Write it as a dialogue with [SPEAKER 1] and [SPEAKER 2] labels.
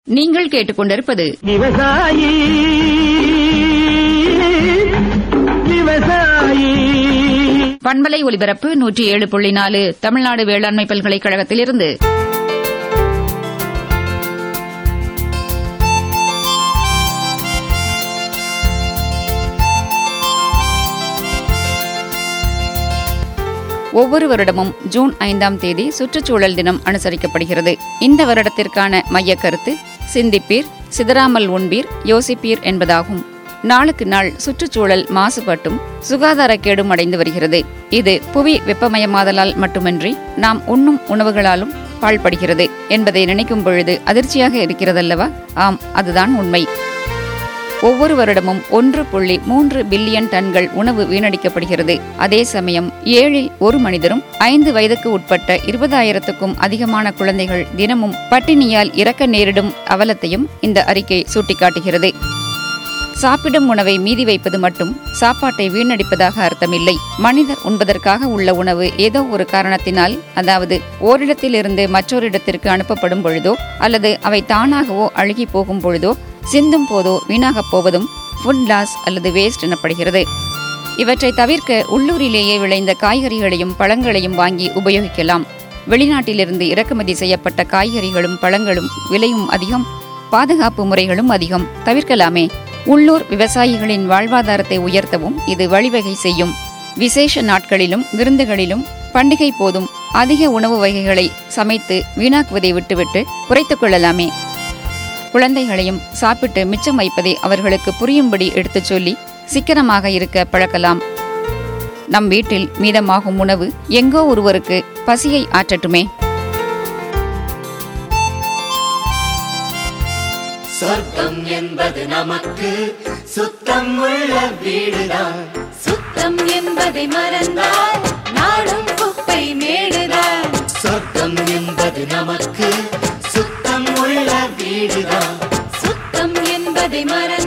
[SPEAKER 1] நீங்கள் கேட்டுக்கொண்டிருப்பது
[SPEAKER 2] விவசாயி விவசாயி
[SPEAKER 1] பண்பலை ஒலிபரப்பு நூற்றி ஏழு புள்ளி நாலு தமிழ்நாடு வேளாண்மை பல்கலைக்கழகத்திலிருந்து ஒவ்வொரு வருடமும் ஜூன் ஐந்தாம் தேதி சுற்றுச்சூழல் தினம் அனுசரிக்கப்படுகிறது இந்த வருடத்திற்கான மையக் கருத்து சிந்திப்பீர் சிதறாமல் உண்பீர் யோசிப்பீர் என்பதாகும் நாளுக்கு நாள் சுற்றுச்சூழல் மாசுபட்டும் சுகாதாரக்கேடும் அடைந்து வருகிறது இது புவி வெப்பமயமாதலால் மட்டுமின்றி நாம் உண்ணும் உணவுகளாலும் பாழ்படுகிறது என்பதை நினைக்கும் பொழுது அதிர்ச்சியாக இருக்கிறதல்லவா ஆம் அதுதான் உண்மை ஒவ்வொரு வருடமும் ஒன்று புள்ளி மூன்று பில்லியன் டன்கள் உணவு வீணடிக்கப்படுகிறது அதே சமயம் ஏழில் ஒரு மனிதரும் ஐந்து வயதுக்கு உட்பட்ட இருபதாயிரத்துக்கும் அதிகமான குழந்தைகள் தினமும் பட்டினியால் இறக்க நேரிடும் அவலத்தையும் இந்த அறிக்கை சுட்டிக்காட்டுகிறது சாப்பிடும் உணவை மீதி வைப்பது மட்டும் சாப்பாட்டை வீணடிப்பதாக அர்த்தமில்லை மனிதர் உண்பதற்காக உள்ள உணவு ஏதோ ஒரு காரணத்தினால் அதாவது ஓரிடத்திலிருந்து மற்றொரு இடத்திற்கு அனுப்பப்படும் பொழுதோ அல்லது அவை தானாகவோ அழுகி போகும் பொழுதோ சிந்தும் போதோ வீணாகப் போவதும் ஃபுட் லாஸ் அல்லது வேஸ்ட் எனப்படுகிறது இவற்றை தவிர்க்க உள்ளூரிலேயே விளைந்த காய்கறிகளையும் பழங்களையும் வாங்கி உபயோகிக்கலாம் வெளிநாட்டிலிருந்து இறக்குமதி செய்யப்பட்ட காய்கறிகளும் பழங்களும் விலையும் அதிகம் பாதுகாப்பு முறைகளும் அதிகம் தவிர்க்கலாமே உள்ளூர் விவசாயிகளின் வாழ்வாதாரத்தை உயர்த்தவும் இது வழிவகை செய்யும் விசேஷ நாட்களிலும் விருந்துகளிலும் பண்டிகை போதும் அதிக உணவு வகைகளை சமைத்து வீணாக்குவதை விட்டுவிட்டு குறைத்துக் கொள்ளலாமே குழந்தைகளையும் சாப்பிட்டு மிச்சம் வைப்பதை அவர்களுக்கு புரியும்படி எடுத்துச் சொல்லி சிக்கனமாக இருக்க பழக்கலாம் நம் வீட்டில் மீதமாகும் உணவு எங்கோ ஒருவருக்கு பசியை ஆற்றட்டுமே
[SPEAKER 3] சொர்க்கம் என்பது நமக்கு சுத்தம் உள்ள வீடுதான்
[SPEAKER 4] சுத்தம் என்பதை மறந்தால் நாடும் குப்பை மேடுதான்
[SPEAKER 3] சொர்க்கம் என்பது நமக்கு சுத்தம் உள்ள வீடுதான்
[SPEAKER 4] சுத்தம் என்பதை மறந்தால்